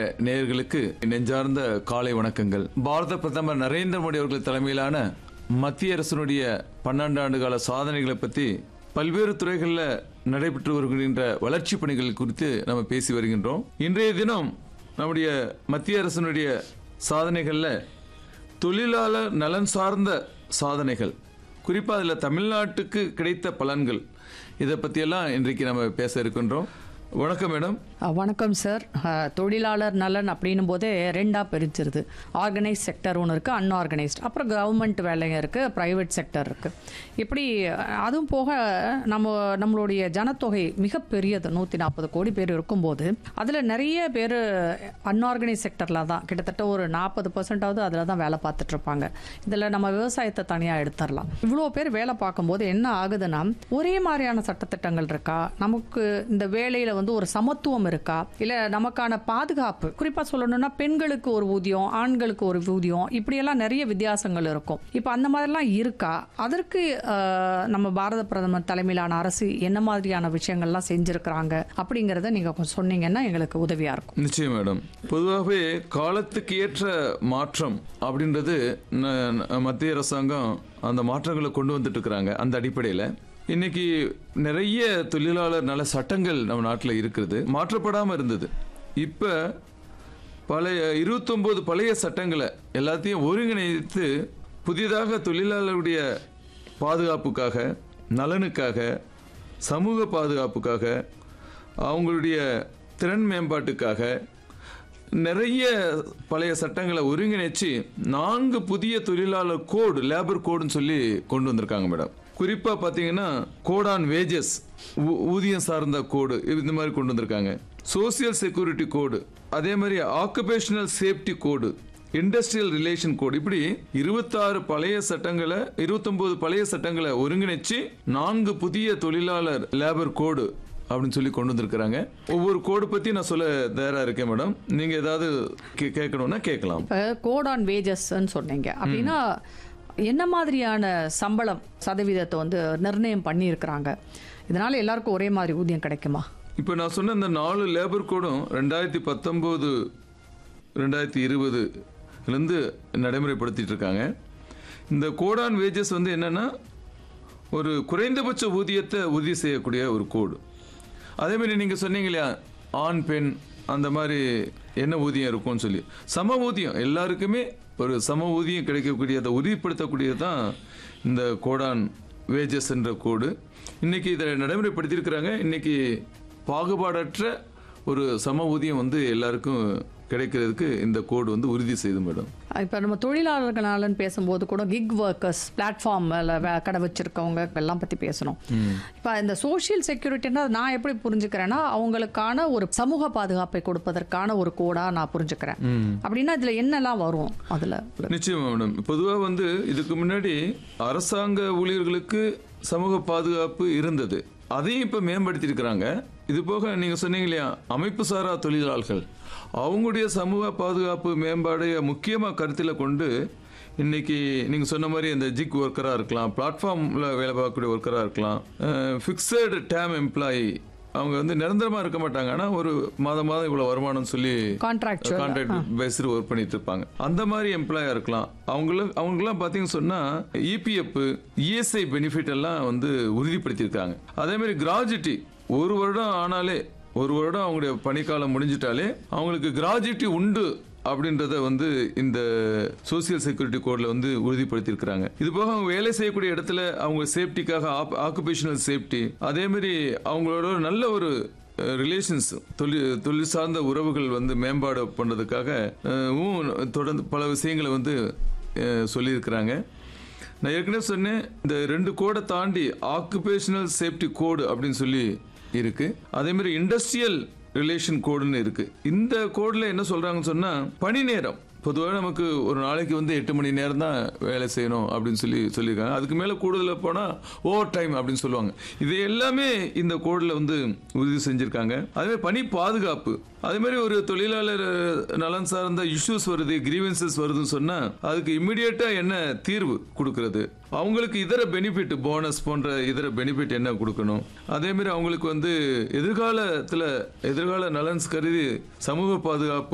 நேயர்களுக்கு நெஞ்சார்ந்த காலை வணக்கங்கள் பாரத பிரதமர் நரேந்திர மோடி அவர்கள் தலைமையிலான மத்திய அரசினுடைய பன்னெண்டு ஆண்டு கால சாதனைகளை பற்றி பல்வேறு துறைகளில் நடைபெற்று வருகின்ற வளர்ச்சி பணிகள் குறித்து நம்ம பேசி வருகின்றோம் இன்றைய தினம் நம்முடைய மத்திய அரசினுடைய சாதனைகளில் தொழிலாளர் நலன் சார்ந்த சாதனைகள் குறிப்பாக அதில் தமிழ்நாட்டுக்கு கிடைத்த பலன்கள் இதை பற்றியெல்லாம் இன்றைக்கு நம்ம பேச இருக்கின்றோம் வணக்கம் மேடம் அஹ், வணக்கம் சார் அஹ், தொழிலாளர் நலன் அப்படின்னும் போதே ரெண்டாக பிரிச்சிருது ஆர்கனைஸ் செக்டர் ஒன்று இருக்குது அன்ஆர்கனைஸ்ட் அப்புறம் கவர்மெண்ட் வேலைங்க இருக்குது ப்ரைவேட் செக்டர் இருக்குது இப்படி அஹ், அதுவும் போக நம்ம நம்மளுடைய ஜனத்தொகை மிகப்பெரியது நூற்றி நாற்பது கோடி பேர் இருக்கும்போது அதில் நிறைய பேர் அன்ஆர்கனைஸ் செக்டரில் தான் கிட்டத்தட்ட ஒரு நாற்பது பர்சன்டாவது அதில் தான் வேலை பார்த்துட்டு இருப்பாங்க இதில் நம்ம விவசாயத்தை தனியாக எடுத்துடலாம் இவ்வளோ பேர் வேலை பார்க்கும்போது என்ன ஆகுதுன்னா ஒரே மாதிரியான சட்டத்திட்டங்கள் இருக்கா நமக்கு இந்த வேலையில் வந்து ஒரு சமத்துவம் இருக்கா இல்லை நமக்கான பாதுகாப்பு குறிப்பாக சொல்லணும்னா பெண்களுக்கு ஒரு ஊதியம் ஆண்களுக்கு ஒரு ஊதியம் இப்படியெல்லாம் நிறைய வித்தியாசங்கள் இருக்கும் இப்போ அந்த மாதிரிலாம் இருக்கா அதற்கு அஹ், நம்ம பாரத பிரதமர் தலைமையிலான அரசு என்ன மாதிரியான விஷயங்கள்லாம் செஞ்சுருக்கிறாங்க அப்படிங்கிறத நீங்கள் கொஞ்சம் சொன்னீங்கன்னா எங்களுக்கு உதவியாக இருக்கும் நிச்சயம் மேடம் பொதுவாகவே காலத்துக்கு ஏற்ற மாற்றம் அப்படின்றது ந- ந- மத்திய அரசாங்கம் அந்த மாற்றங்களை கொண்டு வந்துட்டு இருக்கிறாங்க அந்த அடிப்படையில் இன்னைக்கு நிறைய தொழிலாளர் நல சட்டங்கள் நம்ம நாட்டில் இருக்கிறது மாற்றப்படாமல் இருந்தது இப்போ பழைய இருபத்தொம்போது பழைய சட்டங்களை எல்லாத்தையும் ஒருங்கிணைத்து புதிதாக தொழிலாளருடைய பாதுகாப்புக்காக நலனுக்காக சமூக பாதுகாப்புக்காக அவங்களுடைய திறன் மேம்பாட்டுக்காக நிறைய பழைய சட்டங்களை ஒருங்கிணைச்சு நான்கு புதிய தொழிலாளர் கோடு லேபர் கோடுன்னு சொல்லி கொண்டு வந்திருக்காங்க மேடம் குறிப்பாக பார்த்தீங்கன்னா கோட் ஆன் வேஜஸ் ஊதியம் சார்ந்த கோடு இந்த மாதிரி கொண்டு வந்திருக்காங்க சோசியல் செக்யூரிட்டி கோடு அதே மாதிரி occupational safety code industrial relation code இப்படி இருபத்தாறு பழைய சட்டங்களை இருபத்தொன்பது பழைய சட்டங்களை ஒருங்கிணைச்சு நான்கு புதிய தொழிலாளர் லேபர் கோடு அப்படின்னு சொல்லி கொண்டு வந்திருக்கிறாங்க ஒவ்வொரு கோடு பத்தி நான் சொல்ல தயாரா இருக்கேன் மேடம் நீங்க ஏதாவது கே- கேட்கணும்னா கேட்கலாம் இப்போ கோட் ஆன் வேஜஸ்ன்னு சொன்னீங்க அப்படின்னா என்ன மாதிரியான சம்பளம் சதவீதத்தை வந்து நிர்ணயம் பண்ணியிருக்கிறாங்க இதனால எல்லாருக்கும் ஒரே மாதிரி ஊதியம் கிடைக்குமா இப்போ நான் சொன்ன இந்த நாலு லேபர் கோடும் ரெண்டாயிரத்தி பத்தொம்போது ரெண்டாயிரத்தி இருபதுலேருந்து நடைமுறைப்படுத்திட்டு இருக்காங்க இந்த கோடான் வேஜஸ் வந்து என்னன்னா ஒரு குறைந்தபட்ச ஊதியத்தை உறுதி செய்யக்கூடிய ஒரு கோடு அதே மாதிரி நீங்கள் சொன்னீங்க இல்லையா ஆண் பெண் அந்த மாதிரி என்ன ஊதியம் இருக்கும்னு சொல்லி சம ஊதியம் எல்லாருக்குமே ஒரு சம ஊதியம் கிடைக்கக்கூடியதை உறுதிப்படுத்தக்கூடியது தான் இந்த கோடான் வேஜஸ் என்ற கோடு இன்னைக்கு இதை நடைமுறைப்படுத்தியிருக்கிறாங்க இன்னைக்கு பாகுபாடற்ற ஒரு சம ஊதியம் வந்து எல்லாருக்கும் கிடைக்கிறதுக்கு இந்த கோடு வந்து உறுதி செய்து மேடம் இப்போ நம்ம தொழிலாளர்கள் நலன் பேசும்போது கூட கிக் ஒர்க்கர்ஸ் பிளாட்ஃபார்மில் கடை வச்சிருக்கவங்க எல்லாம் பற்றி பேசணும் இப்போ இந்த சோஷியல் செக்யூரிட்டின்னா நான் எப்படி புரிஞ்சுக்கிறேன்னா அவங்களுக்கான ஒரு சமூக பாதுகாப்பை கொடுப்பதற்கான ஒரு கோடாக நான் புரிஞ்சுக்கிறேன் அப்படின்னா இதில் என்னெல்லாம் வரும் அதில் நிச்சயமா மேடம் பொதுவாக வந்து இதுக்கு முன்னாடி அரசாங்க ஊழியர்களுக்கு சமூக பாதுகாப்பு இருந்தது அதையும் இப்போ மேம்படுத்தியிருக்கிறாங்க இது போக நீங்கள் சொன்னீங்க இல்லையா அமைப்பு சாரா தொழிலாளர்கள் அவங்களுடைய சமூக பாதுகாப்பு மேம்பாடு முக்கியமாக கருத்தில் கொண்டு இன்னைக்கு நீங்கள் சொன்ன மாதிரி இந்த ஜிக் ஒர்க்கராக இருக்கலாம் பிளாட்ஃபார்மில் வேலை பார்க்கக்கூடிய ஒர்க்கராக இருக்கலாம் ஃபிக்ஸடு டேம் எம்ப்ளாயி அவங்க வந்து நிரந்தரமாக இருக்க மாட்டாங்க ஆனால் ஒரு மாதம் மாதம் இவ்வளோ வருமானம் சொல்லி Contractual. கான்ட்ராக்ட் பேஸ்டு ஒர்க் பண்ணிட்டு இருப்பாங்க அந்த மாதிரி எம்ப்ளாயா இருக்கலாம் அவங்கள அவங்கெல்லாம் பார்த்தீங்கன்னு சொன்னா இபிஎஃப் இஎஸ்ஐ பெனிஃபிட் எல்லாம் வந்து உறுதிப்படுத்தியிருக்காங்க அதே மாதிரி கிராஜுட்டி ஒரு வருடம் ஆனாலே ஒரு வருடம் அவங்களுடைய பணிக்காலம் முடிஞ்சிட்டாலே அவங்களுக்கு கிராஜுட்டி உண்டு அப்படின்றத வந்து இந்த சோசியல் செக்யூரிட்டி கோட்ல வந்து உறுதிப்படுத்தியிருக்கிறாங்க இது போக அவங்க வேலை செய்யக்கூடிய இடத்துல அவங்க சேஃப்டிக்காக ஆக்குபேஷனல் சேஃப்டி அதே மாதிரி அவங்களோட ஒரு நல்ல ஒரு ரிலேஷன்ஸ் தொழில் தொழில் சார்ந்த உறவுகள் வந்து மேம்பாடு பண்ணுறதுக்காக அஹ், உம் தொடர்ந்து பல விஷயங்களை வந்து அஹ், சொல்லியிருக்கிறாங்க நான் ஏற்கனவே சொன்னேன் இந்த ரெண்டு கோடை தாண்டி ஆக்குபேஷனல் சேஃப்டி கோடு அப்படின்னு சொல்லி இருக்கு அதே மாதிரி இண்டஸ்ட்ரியல் ரிலேஷன் கோடுன்னு இருக்கு இந்த கோடில் என்ன சொல்றாங்கன்னு சொன்னா பணி நேரம் பொதுவாக நமக்கு ஒரு நாளைக்கு வந்து எட்டு மணி நேரம் தான் வேலை செய்யணும் அப்படின்னு சொல்லி சொல்லியிருக்காங்க அதுக்கு மேலே கூடுதலாக போனால் ஓவர் டைம் அப்படின்னு சொல்லுவாங்க இது எல்லாமே இந்த கோடில் வந்து உறுதி செஞ்சுருக்காங்க அதே பணி பாதுகாப்பு அதே மாதிரி ஒரு தொழிலாளர் நலன் சார்ந்த இஷ்யூஸ் வருது கிரீவன்சஸ் வருதுன்னு சொன்னால் அதுக்கு இம்மிடியேட்டாக என்ன தீர்வு கொடுக்கறது அவங்களுக்கு இதர பெனிஃபிட் போனஸ் போன்ற இதர பெனிஃபிட் என்ன கொடுக்கணும் அதே மாதிரி அவங்களுக்கு வந்து எதிர்காலத்தில் எதிர்கால நலன்ஸ் கருதி சமூக பாதுகாப்பு